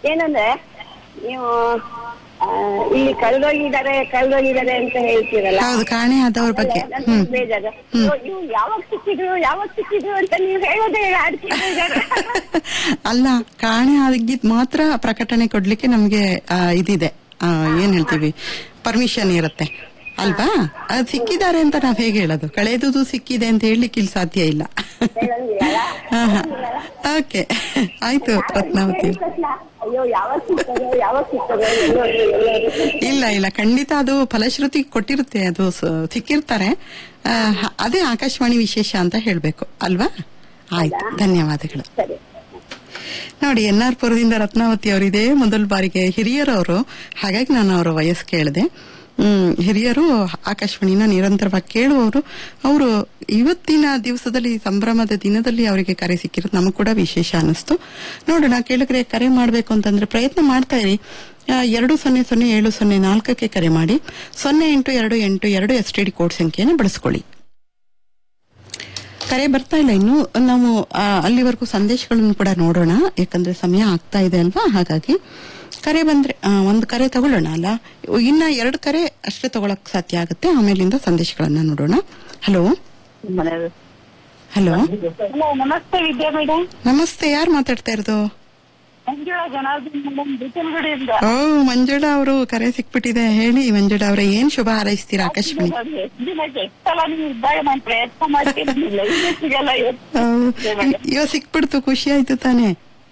ಏನಂದ್ರೆ ನೀವು ಆ, ಇಲ್ಲಿ ಕಳ್ದೋಗಿದ್ದಾರೆ ಕಳ್ದೋಗಿದ್ದಾರೆ ಅಂತ ಹೇಳ್ತೀರಲ್ಲ ಹೌದು ಕಾಣೆ ಆದವ್ರ ಬಗ್ಗೆ ನನ್ಗೆ ಹ್ಮ್ ಬೇಜಾರು ಇವ್ರು ಇವ್ರು ಯಾವಾಗ ಸಿಕ್ಕಿದ್ರು ಯಾವಾಗ ಸಿಕ್ಕಿದ್ರು ಅಂತ ನೀವು ಹೇಳೋದೇ ಆಡ್ತಿದ್ದಾರೆ ಅಲ್ಲ ಕಾಣೆ ಆಗಿದ್ ಮಾತ್ರ ಪ್ರಕಟಣೆ ಕೊಡ್ಲಿಕ್ಕೆ ನಮ್ಗೆ ಆ, ಇದಿದೆ ಆ, ಏನ್ ಹೇಳ್ತೀವಿ ಪರ್ಮಿಷನ್ ಇರುತ್ತೆ ಅಲ್ವಾ ಅದು ಸಿಕ್ಕಿದ್ದಾರೆ ಅಂತ ನಾವ್ ಹೇಗೆ ಹೇಳೋದು ಕಳೆದುದು ಸಿಕ್ಕಿದೆ ಅಂತ ಹೇಳಲಿಕ್ಕೆ ಇಲ್ಲಿ ಸಾಧ್ಯ ಇಲ್ಲ ಓಕೆ ಆಯ್ತು ರತ್ನಾವತಿ ಅಯ್ಯೋ ಯಾವಾಗ ಸಿಗ್ತದೋ ಯಾವಾಗ ಸಿಗ್ತದೋ ಎಲ್ಲೋದ್ರು ಎಲ್ಲೋದ್ರು ಇಲ್ಲ ಇಲ್ಲ ಖಂಡಿತ ಅದು ಫಲಶ್ರುತಿ ಕೊಟ್ಟಿರುತ್ತೆ ಅದು ಸ- ಸಿಕ್ಕಿರ್ತಾರೆ ಆ, ಹ- ಅದೇ ಆಕಾಶವಾಣಿ ವಿಶೇಷ ಅಂತ ಹೇಳ್ಬೇಕು ಅಲ್ವಾ ಆಯ್ತು ಧನ್ಯವಾದಗಳು ಸರಿ ನೋಡಿ ಎನ್ ಆರ್ ಪುರದಿಂದ ರತ್ನಾವತಿ ಅವರು ಇದೇ ಮೊದಲ ಬಾರಿಗೆ ಹಿರಿಯರವರು ಹಾಗಾಗಿ ನಾನು ಅವರ ವಯಸ್ಸು ಕೇಳಿದೆ ಹ್ಮ್ ಹಿರಿಯರು ಆಕಾಶವಾಣಿನ ನಿರಂತರವಾಗಿ ಕೇಳುವವರು ಅವರು ಇವತ್ತಿನ ದಿವಸದಲ್ಲಿ ಸಂಭ್ರಮದ ದಿನದಲ್ಲಿ ಅವರಿಗೆ ಕರೆ ಸಿಕ್ಕಿರೋದು ನಮಗ್ ಕೂಡ ವಿಶೇಷ ಅನಿಸ್ತು ನೋಡೋಣ ಕೇಳಿದ್ರೆ ಕರೆ ಮಾಡಬೇಕು ಅಂತಂದ್ರೆ ಪ್ರಯತ್ನ ಮಾಡ್ತಾ ಇರಿ ಆ, ಎರಡು ಸೊನ್ನೆ ಸೊನ್ನೆ ಏಳು ಸೊನ್ನೆ ನಾಲ್ಕಕ್ಕೆ ಕರೆ ಮಾಡಿ ಸೊನ್ನೆ ಎಂಟು ಎರಡು ಎಂಟು ಎರಡು ಎಸ್ ಟಿ ಡಿ ಕೋಡ್ ಸಂಖ್ಯೆಯನ್ನು ಬಳಸ್ಕೊಳ್ಳಿ ಕರೆ ಬರ್ತಾ ಇಲ್ಲ ಇನ್ನು ನಾವು ಆ, ಅಲ್ಲಿವರೆಗೂ ಸಂದೇಶಗಳನ್ನು ಕೂಡ ನೋಡೋಣ ಯಾಕಂದ್ರೆ ಸಮಯ ಆಗ್ತಾ ಇದೆ ಅಲ್ವಾ ಹಾಗಾಗಿ ಕರೆ ಬಂದ್ರೆ ಆ, ಒಂದು ಕರೆ ತಗೊಳ್ಳೋಣ ಅಲ್ಲ ಇನ್ನ ಎರಡು ಕರೆ ಅಷ್ಟೇ ತಗೊಳಕ್ ಸಾಧ್ಯ ಆಗುತ್ತೆ ಆಮೇಲಿಂದ ಸಂದೇಶಗಳನ್ನ ನೋಡೋಣ ಹಲೋ ಹಲೋ ಹಲೋ ನಮಸ್ತೆ ವಿದ್ಯಾ ಮೇಡಮ್ ನಮಸ್ತೆ ಯಾರು ಮಾತಾಡ್ತಾ ಇರೋದು ಮಂಜುಳಾ ಜನಾರ್ದನ್ ಮೇಡಮ್ ಬಿತ್ತನಗುಡಿಯಿಂದ ಓ ಮಂಜುಳಾ ಅವರು ಕರೆ ಸಿಕ್ಬಿಟ್ಟಿದೆ ಹೇಳಿ ಮಂಜುಳಾ ಅವರೇ ಏನ್ ಶುಭ ಹಾರೈಸ್ತೀರಾ ಆಕಾಶವಾಣಿ ಎಷ್ಟು ದಿನಕ್ಕೆ ಎಷ್ಟು ಸಲ ನೀವು ಇದ್ದಾಗ ನಾನು ಪ್ರಯತ್ನ ಮಾಡ್ತೀನಿ ಲೈವ್ ಸಿಗಲ್ಲ ಇವತ್ತು. ಇವಾಗ ಸಿಕ್ಬಿಡ್ತು ಖುಷಿ ಆಯ್ತು ತಾನೇ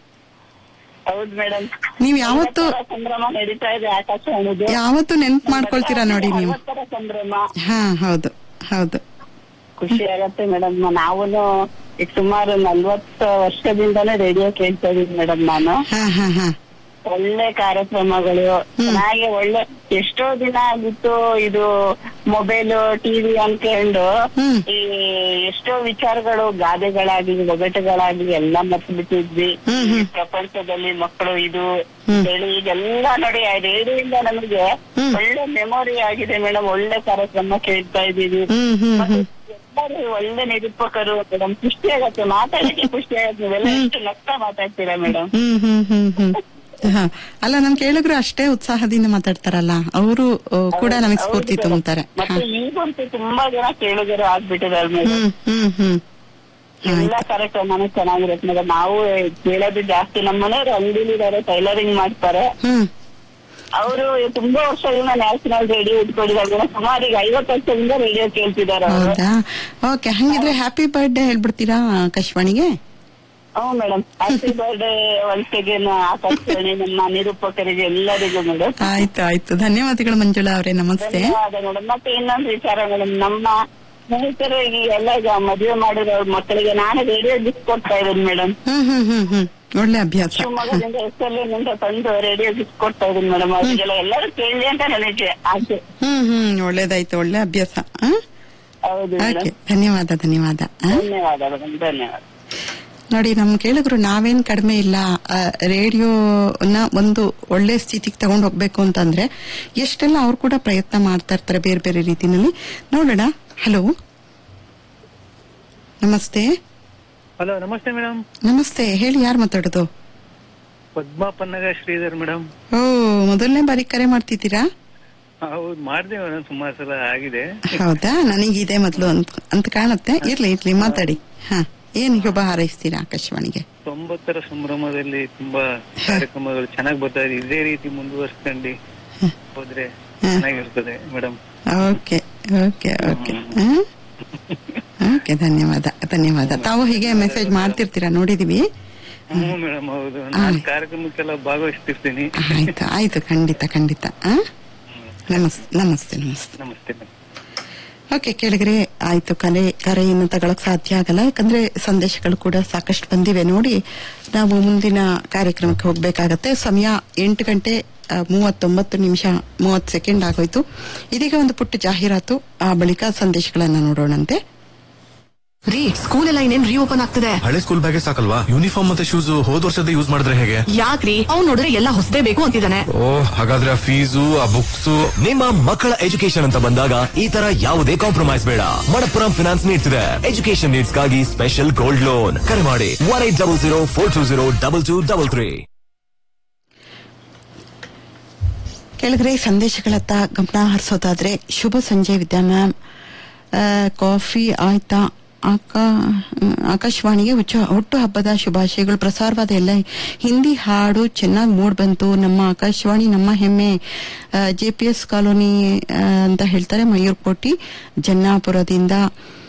ಹೌದು ಮೇಡಮ್ ನೀವ್ ಯಾವತ್ತು ಸಂಭ್ರಮ ನಡೀತಾ ಇದೆ ಆಕಾಶವಾಣಿದು ಯಾವತ್ತು ನೆನ್ಪು ಮಾಡ್ಕೊಳ್ತೀರಾ ನೋಡಿ ನೀವು ಅರವತ್ತರ ಸಂಭ್ರಮ ಹಾ ಹೌದು ಹೌದು ಖುಷಿ ಆಗತ್ತೆ ಮೇಡಮ್ ನಾವುನು ಈಗ ಸುಮಾರು ನಲ್ವತ್ತು ವರ್ಷದಿಂದಾನೇ ರೇಡಿಯೋ ಕೇಳ್ತಾ ಇದೀನಿ ಮೇಡಮ್ ನಾನು ಹಾ ಹಾ ಹಾ ಒಳ್ಳೆ ಕಾರ್ಯಕ್ರಮಗಳು ಚೆನ್ನಾಗಿ ಒಳ್ಳೆ ಎಷ್ಟೋ ದಿನ ಆಗಿತ್ತು ಇದು ಮೊಬೈಲ್ ಟಿವಿ ಅನ್ಕೊಂಡು ಹ್ಮ್. ಈ ಎಷ್ಟೋ ವಿಚಾರಗಳು ಗಾದೆಗಳಾಗಿ ಒಗಟುಗಳಾಗಿ ಎಲ್ಲ ಮರ್ತು ಬಿಟ್ಟಿದ್ವಿ ಹ್ಮ್, ಹ್ಮ್. ಈ ಪ್ರಪಂಚದಲ್ಲಿ ಮಕ್ಕಳು ಇದು ಹ್ಮ್. ಹೇಳಿ ಇದೆಲ್ಲ ನೋಡಿ ರೇಡಿಯೋಯಿಂದ ನಮಗೆ ಹ್ಮ್. ಒಳ್ಳೆ ಮೆಮೊರಿ ಆಗಿದೆ ಮೇಡಮ್ ಒಳ್ಳೆ ಕಾರ್ಯಕ್ರಮ ಕೇಳ್ತಾ ಇದೀವಿ ಹ್ಮ್ ಹ್ಮ್ ಮತ್ತೆ ಹ್ಮ್ ಎಲ್ಲರೂ ಒಳ್ಳೆ ನಿರೂಪಕರು ಮೇಡಮ್ ಖುಷಿ ಆಗತ್ತೆ ಮಾತಾಡಕ್ಕೆ ಖುಷಿ ಆಗತ್ತೆ ನೀವೆಲ್ಲ ಎಷ್ಟು ನಗ್ತಾ ಮಾತಾಡ್ತೀರಾ ಮೇಡಮ್ ಹ್ಮ್ ಹ್ಮ್ ಹ್ಮ್ ಹ್ಮ್ ಹಾ. ಅಲ್ಲ ನನ್ ಕೇಳಿದ್ರು ಅಷ್ಟೇ ಉತ್ಸಾಹದಿಂದ ಮಾತಾಡ್ತಾರಲ್ಲ ಅವರು ಕೂಡ ನಮಗ್ ಸ್ಫೂರ್ತಿ ತುಂಬುತ್ತಾರೆ ಹಾ. ಮತ್ತೆ ಈಗಂತೂ ತುಂಬಾ ಜನ ಕೇಳುಗರು ಆಗ್ಬಿಟ್ಟಿದ್ದಾರೆ ಮೇಡಮ್ ಹ್ಮ್ ಹ್ಮ್ ಹ್ಮ್ ಎಲ್ಲಾ ಕಾರ್ಯಕ್ರಮನೂ ಚೆನ್ನಾಗಿರುತ್ತೆ ಮೇಡಮ್ ನಾವು ಕೇಳೋದು ಜಾಸ್ತಿ ನಮ್ಮ ಮನೆಯವರು ಅಂಗಡಿಲಿದ್ದಾರೆ ಟೈಲರಿಂಗ್ ಮಾಡ್ತಾರೆ ಹ್ಮ್ ಅವರು ತುಂಬಾ ವರ್ಷದಿಂದ ನ್ಯಾಷನಲ್ ರೇಡಿಯೋ ಇಟ್ಕೊಂಡಿದ್ದಾರೆ ಸುಮಾರು ಈಗ ಐವತ್ತು ವರ್ಷದಿಂದ ರೇಡಿಯೋ ಕೇಳ್ತಿದ್ದಾರೆ ಅವರು ಹೌದಾ ಓಕೆ ಹಂಗಿದ್ರೆ ಹ್ಯಾಪಿ ಬರ್ಡೇ ಹೇಳ್ಬಿಡ್ತೀರಾ ಆಕಾಶವಾಣಿಗೆ ಹ್ಞೂ madam happy birthday once again Akashvani ನಮ್ಮ ನಿರೂಪಕರಿಗೆ ಎಲ್ಲರಿಗೂ ಮೇಡಮ್ ಆಯ್ತು ಆಯ್ತು ಧನ್ಯವಾದಗಳು ಮಂಜುಳಾ ಅವರೇ ನಮಸ್ತೆ ಧನ್ಯವಾದ ಮೇಡಮ್ ಮತ್ತೆ ಇನ್ನೊಂದು ವಿಚಾರ ಮೇಡಮ್ ನಮ್ಮ ಸ್ನೇಹಿತರು ಈಗ ಎಲ್ಲ ಈಗ ಮದುವೆ ಮಾಡಿರೋ ಮಕ್ಕಳಿಗೆ ನಾನೇ ರೇಡಿಯೋ ಗಿಫ್ಟ್ ಕೊಡ್ತಾ ಇದ್ದೀನಿ ಮೇಡಮ್ ಹ್ಮ್ ಹ್ಮ್ ಹ್ಮ್ ಹ್ಮ್ ಒಳ್ಳೆ ಅಭ್ಯಾಸ ಶಿವಮೊಗ್ಗದಿಂದ ಎಸ್ಎಲ್ಎನಿಂದ ತಂದು ರೇಡಿಯೋ ಗಿಫ್ಟ್ ಕೊಡ್ತಾ ಇದ್ದೀನಿ ಮೇಡಮ್ ಅವರಿಗೆಲ್ಲ ಎಲ್ಲರೂ ಕೇಳಿ ಅಂತ ನನಗೆ ಆಸೆ ಹ್ಮ್ ಹ್ಮ್ ಒಳ್ಳೇದಾಯ್ತು ಒಳ್ಳೆ ಅಭ್ಯಾಸ ಆ? ಹೌದು ಓಕೆ ಮೇಡಮ್ ಧನ್ಯವಾದ ಧನ್ಯವಾದ ಆ? ಧನ್ಯವಾದ ಮೇಡಮ್ ಧನ್ಯವಾದ ನೋಡಿ ನಮ್ ಕೇಳಿದ್ರು ನಾವೇನ್ ಕಡಿಮೆ ಇಲ್ಲ ಆ, ರೇಡಿಯೋನ ಒಂದು ಒಳ್ಳೆ ಸ್ಥಿತಿಗೆ ತಗೊಂಡು ಹೋಗ್ಬೇಕು ಅಂತಂದ್ರೆ ಎಷ್ಟೆಲ್ಲ ಅವ್ರು ಕೂಡ ಪ್ರಯತ್ನ ಮಾಡ್ತಾ ಇರ್ತಾರೆ ಬೇರೆ ಬೇರೆ ರೀತಿನಲ್ಲಿ ನೋಡೋಣ ಹಲೋ ನಮಸ್ತೆ ಹಲೋ ನಮಸ್ತೆ ಮೇಡಮ್ ನಮಸ್ತೆ ಹೇಳಿ ಯಾರು ಮಾತಾಡೋದು ಪದ್ಮಾ ಪನ್ನಗ ಶ್ರೀಧರ್ ಮೇಡಮ್ ಓ ಮೊದಲನೇ ಬಾರಿ ಕರೆ ಮಾಡ್ತಿದ್ದೀರಾ ಹೌದು ಮಾಡಿದೆ ಮೇಡಮ್ ಸುಮಾರು ಸಲ ಆಗಿದೆ ಹೌದಾ ನನಗಿದೆ ಮೊದಲು ಅಂತ ಅಂತ ಕಾಣುತ್ತೆ ಇರ್ಲಿ ಇರ್ಲಿ ಮಾತಾಡಿ ಹಾ ಏನ್ ಶುಭ ಹಾರೈಸ್ತೀರಾ ಆಕಾಶವಾಣಿಗೆ ತೊಂಬತ್ತರ ಸಂಭ್ರಮದಲ್ಲಿ ತುಂಬಾ ಕಾರ್ಯಕ್ರಮಗಳು ಚೆನ್ನಾಗಿ ಬರ್ತಾ ಇದೆ ಇದೇ ರೀತಿ ಮುಂದುವರ್ಸ್ಕೊಂಡು ಹೋದ್ರೆ ಚೆನ್ನಾಗಿರ್ತದೆ madam okay okay okay okay ಧನ್ಯವಾದ ಧನ್ಯವಾದ ತಾವು ಹೀಗೆ ಮೆಸೇಜ್ ಮಾಡ್ತಿರ್ತೀರಾ ನೋಡಿದೀವಿ ಹ್ಞೂ ಮೇಡಮ್ ಹೌದು ನಾನು ಕಾರ್ಯಕ್ರಮಕ್ಕೆಲ್ಲ ಭಾಗವಹಿಸ್ತಿರ್ತೀನಿ ಆಯ್ತು ಆಯ್ತು ಖಂಡಿತ ಖಂಡಿತ ಆ? ನಮಸ್ ನಮಸ್ತೆ ನಮಸ್ತೆ ನಮಸ್ತೆ ಮೇಡಮ್ ಓಕೆ ಕೇಳಿದ್ರೆ ಆಯ್ತು ಕಲೆ ಕರೆಯನ್ನು ತಗೊಳಕ್ ಸಾಧ್ಯ ಆಗಲ್ಲ ಯಾಕಂದ್ರೆ ಸಂದೇಶಗಳು ಕೂಡ ಸಾಕಷ್ಟು ಬಂದಿವೆ ನೋಡಿ ನಾವು ಮುಂದಿನ ಕಾರ್ಯಕ್ರಮಕ್ಕೆ ಹೋಗ್ಬೇಕಾಗತ್ತೆ ಸಮಯ ಎಂಟು ಗಂಟೆ ಆ, ಮೂವತ್ತೊಂಬತ್ತು ನಿಮಿಷ ಮೂವತ್ತು ಸೆಕೆಂಡ್ ಆಗೋಯ್ತು ಇದೀಗ ಒಂದು ಪುಟ್ಟ ಜಾಹೀರಾತು ಆ ಬಳಿಕ ಸಂದೇಶಗಳನ್ನ ನೋಡೋಣಂತೆ ರೀ ಸ್ಕೂಲ್ ಎಲ್ಲ ಇನ್ನೇನ್ ರೀಓಪನ್ ಆಗ್ತದೆ ಹಳೆ ಸ್ಕೂಲ್ ಬ್ಯಾಗೆ ಸಾಕಲ್ವಾ ಯೂನಿಫಾರ್ಮ್ ಮತ್ತೆ ಶೂಸ್ ಹೋದ್ ವರ್ಷದ ಯೂಸ್ ಮಾಡಿದ್ರೆ ಹೇಗೆ ಯಾಕ್ರಿ ಅವ್ನ್ ನೋಡಿದ್ರೆ ಎಲ್ಲ ಹೊಸದೇ ಬೇಕು ಅಂತಿದ್ದಾನೆ ಓ ಹಾಗಾದ್ರೆ ಆ ಫೀಸು ಆ ಬುಕ್ಸ್ ನಿಮ್ಮ ಮಕ್ಕಳ ಎಜುಕೇಶನ್ ಅಂತ ಬಂದಾಗ ಈ ತರ ಯಾವುದೇ ಕಾಂಪ್ರಮೈಸ್ ಬೇಡ ಮಣಪ್ಪುರಂ ಫಿನಾನ್ಸ್ ನೀಡ್ತಿದೆ ಎಜುಕೇಶನ್ ನೀಡ್ಸ್ ಗಾಗಿ ಸ್ಪೆಷಲ್ ಗೋಲ್ಡ್ ಲೋನ್ ಕರೆ ಮಾಡಿ one eight double zero four two zero double two double three ಕೆಳಗಡೆ ಸಂದೇಶಗಳತ್ತ ಗಮನ ಹರಿಸೋದಾದ್ರೆ ಶುಭ ಸಂಜೆ ವಿದ್ಯಾ ಮ್ಯಾಮ್ ಆ, ಕಾಫಿ ಆಯ್ತಾ ಆಕಾ ಆಕಾಶವಾಣಿಗೆ ಹುಚ್ಚ- ಹುಟ್ಟು ಹಬ್ಬದ ಶುಭಾಶಯಗಳು ಪ್ರಸಾರವಾದ ಎಲ್ಲ ಹಿಂದಿ ಹಾಡು ಚೆನ್ನಾಗಿ ಮೂಡ್ ಬಂತು ನಮ್ಮ ಆಕಾಶವಾಣಿ ನಮ್ಮ ಹೆಮ್ಮೆ ಜೆ ಪಿ ಎಸ್ ಕಾಲೋನಿ ಆ, ಅಂತ ಹೇಳ್ತಾರೆ ಮಯೂರ್ ಕೋಟಿ ಜನ್ನಾಪುರದಿಂದ